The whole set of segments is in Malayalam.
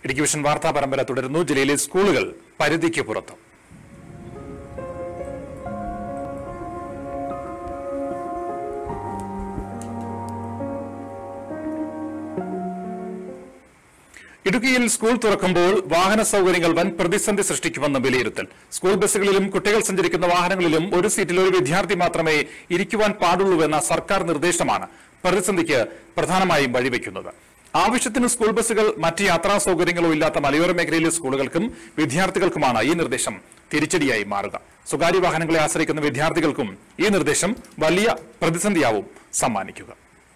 ഇടുക്കി വിഷൻ വാർത്താ പരമ്പര തുടരുന്നു ജില്ലയിലെ സ്കൂളുകൾ പരിധിക്ക് പുറത്ത് ഇടുക്കിയിൽ സ്കൂൾ തുറക്കുമ്പോൾ വാഹന സൗകര്യങ്ങൾ വൻ പ്രതിസന്ധി സൃഷ്ടിക്കുമെന്ന് വിലയിരുത്തൽ സ്കൂൾ ബസ്സുകളിലും കുട്ടികൾ സഞ്ചരിക്കുന്ന വാഹനങ്ങളിലും ഒരു സീറ്റിൽ ഒരു വിദ്യാർത്ഥി മാത്രമേ ഇരിക്കുവാൻ പാടുള്ളൂവെന്ന സർക്കാർ നിർദ്ദേശമാണ് പ്രതിസന്ധിക്ക് പ്രധാനമായും വഴിവെക്കുന്നത് ആവശ്യത്തിന് സ്കൂൾ ബസ്സുകൾ മറ്റ് യാത്രാ സൗകര്യങ്ങളോ ഇല്ലാത്ത മലയോര മേഖലയിലെ സ്കൂളുകൾക്കും വിദ്യാർത്ഥികൾക്കുമാണ് ഈ നിർദ്ദേശം തിരിച്ചടിയായി മാറുക സ്വകാര്യ വാഹനങ്ങളെ ആശ്രയിക്കുന്ന വിദ്യാർത്ഥികൾക്കും ഈ നിർദ്ദേശം വലിയ പ്രതിസന്ധിയാവും സമ്മാനിക്കുക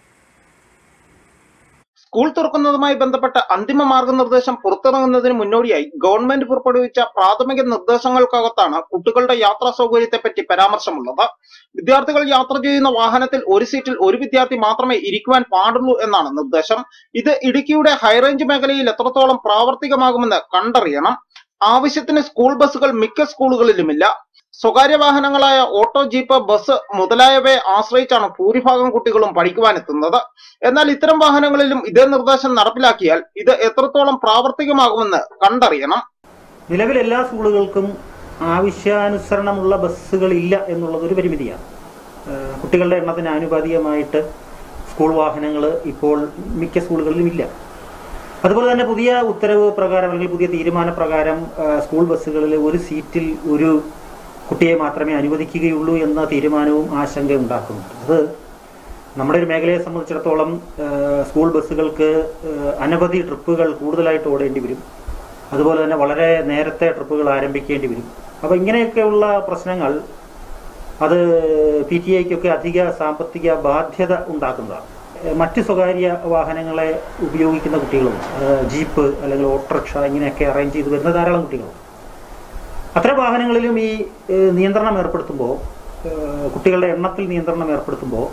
സ്കൂൾ തുറക്കുന്നതുമായി ബന്ധപ്പെട്ട അന്തിമ മാർഗനിർദ്ദേശം പുറത്തിറങ്ങുന്നതിന് മുന്നോടിയായി ഗവൺമെന്റ് പുറപ്പെടുവിച്ച പ്രാഥമിക നിർദ്ദേശങ്ങൾക്കകത്താണ് കുട്ടികളുടെ യാത്രാ സൗകര്യത്തെപ്പറ്റി പരാമർശമുള്ളത് വിദ്യാർത്ഥികൾ യാത്ര ചെയ്യുന്ന വാഹനത്തിൽ ഒരു സീറ്റിൽ ഒരു വിദ്യാർത്ഥി മാത്രമേ ഇരിക്കുവാൻ പാടുള്ളൂ എന്നാണ് നിർദ്ദേശം ഇത് ഇടുക്കിയുടെ ഹൈറേഞ്ച് മേഖലയിൽ എത്രത്തോളം പ്രാവർത്തികമാകുമെന്ന് കണ്ടറിയണം ആവശ്യത്തിന് സ്കൂൾ ബസ്സുകൾ മിക്ക സ്കൂളുകളിലുമില്ല സ്വകാര്യ വാഹനങ്ങളായ ഓട്ടോ ജീപ്പ് ബസ് മുതലായവയെ ആശ്രയിച്ചാണ് ഭൂരിഭാഗം കുട്ടികളും പഠിക്കുവാനെത്തുന്നത് എന്നാൽ ഇത്തരം വാഹനങ്ങളിലും ഇതേ നിർദ്ദേശം നടപ്പിലാക്കിയാൽ ഇത് എത്രത്തോളം പ്രാവർത്തികമാകുമെന്ന് കണ്ടറിയണം നിലവിൽ എല്ലാ സ്കൂളുകൾക്കും ആവശ്യാനുസരണമുള്ള ബസ്സുകൾ ഇല്ല എന്നുള്ളത് ഒരു പരിമിതിയാണ് ഏഹ് കുട്ടികളുടെ എണ്ണത്തിന് ആനുപാതികമായിട്ട് സ്കൂൾ വാഹനങ്ങൾ ഇപ്പോൾ മിക്ക സ്കൂളുകളിലും ഇല്ല അതുപോലെ തന്നെ പുതിയ ഉത്തരവ് പ്രകാരം അല്ലെങ്കിൽ പുതിയ തീരുമാനപ്രകാരം ഏഹ് സ്കൂൾ ബസ്സുകളിൽ ഒരു സീറ്റിൽ ഒരു കുട്ടിയെ മാത്രമേ അനുവദിക്കുകയുള്ളൂ എന്ന തീരുമാനവും ആശങ്ക ഉണ്ടാക്കുന്നുണ്ട് അത് നമ്മുടെ ഒരു മേഖലയെ സംബന്ധിച്ചിടത്തോളം ഏഹ് സ്കൂൾ ബസ്സുകൾക്ക് ഏഹ് അനവധി ട്രിപ്പുകൾ കൂടുതലായിട്ട് ഓടേണ്ടി വരും അതുപോലെ തന്നെ വളരെ നേരത്തെ ട്രിപ്പുകൾ ആരംഭിക്കേണ്ടി വരും അപ്പോൾ ഇങ്ങനെയൊക്കെയുള്ള പ്രശ്നങ്ങൾ അത് പി ടി ഐക്കൊക്കെ അധിക സാമ്പത്തിക ബാധ്യത ഉണ്ടാക്കുന്നതാണ് ഏഹ് മറ്റ് സ്വകാര്യ വാഹനങ്ങളെ ഉപയോഗിക്കുന്ന കുട്ടികളും ഏഹ് ജീപ്പ് അല്ലെങ്കിൽ ഓട്ടോറിക്ഷ ഇങ്ങനെയൊക്കെ അറേഞ്ച് ചെയ്ത് വരുന്ന ധാരാളം കുട്ടികളുണ്ട് അത്തരം വാഹനങ്ങളിലും ഈ ഏഹ് നിയന്ത്രണം ഏർപ്പെടുത്തുമ്പോൾ ഏഹ് കുട്ടികളുടെ എണ്ണത്തിൽ നിയന്ത്രണം ഏർപ്പെടുത്തുമ്പോൾ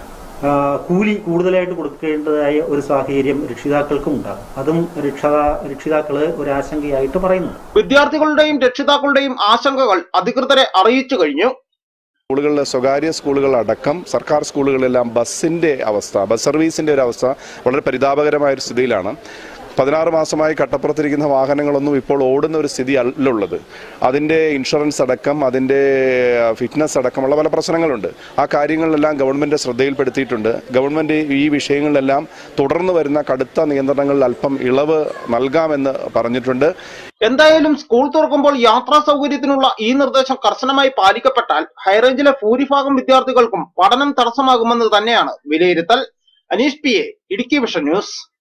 ആഹ് കൂലി കൂടുതലായിട്ട് കൊടുക്കേണ്ടതായ ഒരു സാഹചര്യം രക്ഷിതാക്കൾക്കും ഉണ്ടാകും അതും രക്ഷിതാ രക്ഷിതാക്കള് ഒരു ആശങ്കയായിട്ട് പറയുന്നുണ്ട് വിദ്യാർത്ഥികളുടെയും രക്ഷിതാക്കളുടെയും ആശങ്കകൾ അധികൃതരെ അറിയിച്ചു കഴിഞ്ഞു സ്കൂളുകളിൽ സ്വകാര്യ സ്കൂളുകൾ അടക്കം സർക്കാർ സ്കൂളുകളിലെല്ലാം ബസ്സിൻ്റെ അവസ്ഥ ബസ് സർവീസിൻ്റെ ഒരു അവസ്ഥ വളരെ പരിതാപകരമായ ഒരു സ്ഥിതിയിലാണ് പതിനാറ് മാസമായി കട്ടപ്പുറത്തിരിക്കുന്ന വാഹനങ്ങളൊന്നും ഇപ്പോൾ ഓടുന്ന ഒരു സ്ഥിതി അല്ലുള്ളത് അതിൻ്റെ ഇൻഷുറൻസ് അടക്കം അതിൻ്റെ ഫിറ്റ്നസ് അടക്കമുള്ള പല പ്രശ്നങ്ങളുണ്ട് ആ കാര്യങ്ങളിലെല്ലാം ഗവൺമെൻറ് ശ്രദ്ധയിൽപ്പെടുത്തിയിട്ടുണ്ട് ഗവൺമെൻറ് ഈ വിഷയങ്ങളിലെല്ലാം തുടർന്ന് വരുന്ന കടുത്ത നിയന്ത്രണങ്ങളിൽ അല്പം ഇളവ് നൽകാമെന്ന് പറഞ്ഞിട്ടുണ്ട് എന്തായാലും സ്കൂൾ തുറക്കുമ്പോൾ യാത്രാ സൗകര്യത്തിനുള്ള ഈ നിർദ്ദേശം കർശനമായി പാലിക്കപ്പെട്ടാൽ ഹൈറേഞ്ചിലെ ഭൂരിഭാഗം വിദ്യാർത്ഥികൾക്കും പഠനം തടസ്സമാകുമെന്ന് തന്നെയാണ് വിലയിരുത്തൽ Aneesh P A Idukki vision news